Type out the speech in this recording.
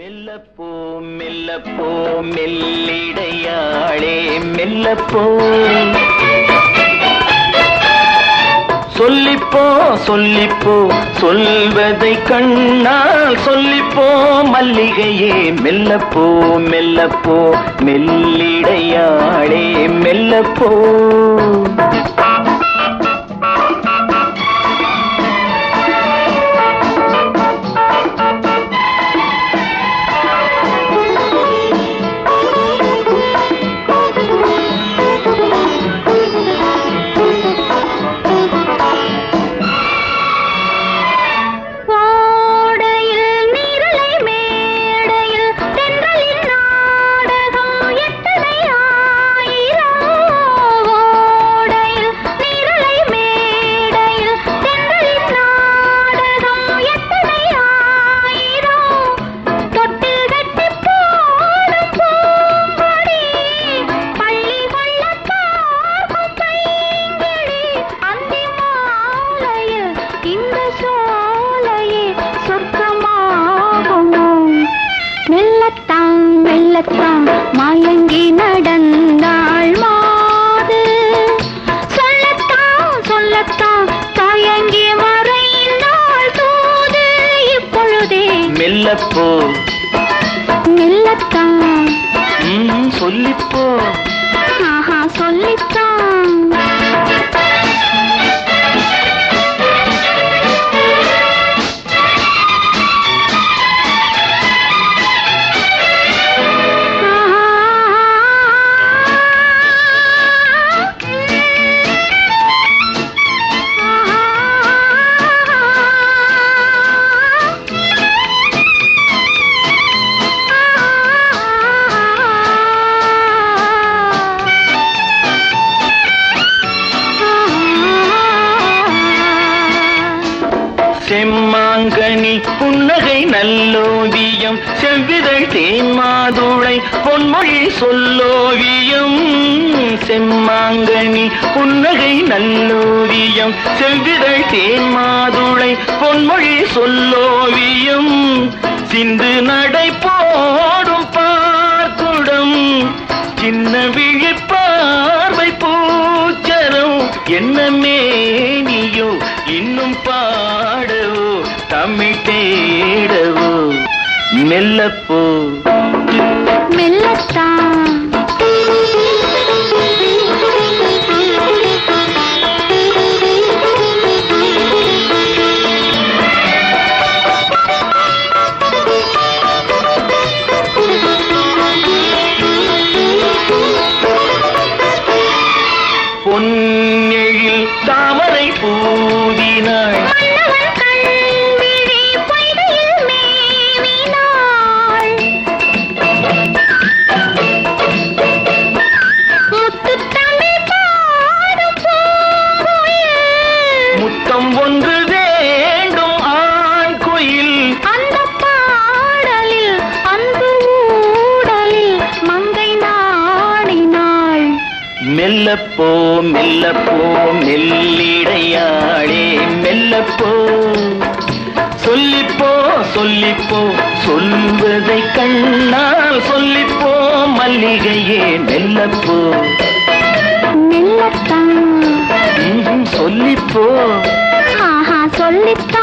மெல்லப்போ மெல்லப்போ மெல்லிடையாளே மெல்லப்போ சொல்லிப்போ சொல்லிப்போ சொல்வதை கண்ணால் சொல்லிப்போ மல்லிகையே மெல்லப்போ மெல்லப்போ மெல்லிடையாளே மெல்லப்போ ஓடையில் நீரலை மேடையில் தென்றலின் நாடகம் எத்தனை ஆயிரம் ஓடையில் நீரலை மேடையில் தென்றலின் நாடகம் எத்தனை ஆயிரம் தொட்டில் கட்டி போடும் பூங்கொடி பள்ளி கொள்ள பார்க்கும் பைங்கிளி அந்தி மாலையில் இந்த சோலையே சொர்க்கமாகுமோ மெல்லத்தான் மெல்லத்தான் மயங்கி நடந்தாள் மாது சொல்லத்தான் சொல்லத்தான் தயங்கி மறைந்தாள் தூது இப்பொழுதே மெல்லப்போ மெல்லத்தான் ம், சொல்லிப்போ ஆஹா சொல்லித்தான் செம்மாங்கனி புன்னகை நல்லோவியம் செவ்விதழ் தேன்மாதுளை பொன்மொழி சொல்லோவியம் செம்மாங்கனி புன்னகை நல்லோவியம் செவ்விதழ் தேன்மாதுளை பொன்மொழி சொல்லோவியம் சிந்து நடை போடும் பார்க்குடம் சின்ன விழி பார்வை பூச்சரம் என்ன மேனியோ இன்னும் பாடவோ தமிழ் தேடவோ மெல்லப்போ மெல்லத்தான் பொன்னெழில் தாமரை பூதினாள் மன்னவன் கண்விழி பொய்கையில் மேவினாள். முத்துத் தமிழ் பாடும் பூங்குயில். முத்தம் ஒன்று வேண்டும் ஆண் குயில் அந்தப் பாடலில் அன்பு ஊடலில் மங்கை நாடினாள் மெல்லப்போ மெல்லப்போ மெல்லிடையாளே மெல்லப்போ சொல்லிப்போ சொல்லிப்போ சொல்வதை கண்ணால் சொல்லிப்போ மல்லிகையே மெல்லப்போ மெல்லத்தான் ம்ஹும், சொல்லிப்போ ஆஹா சொல்லித்தான்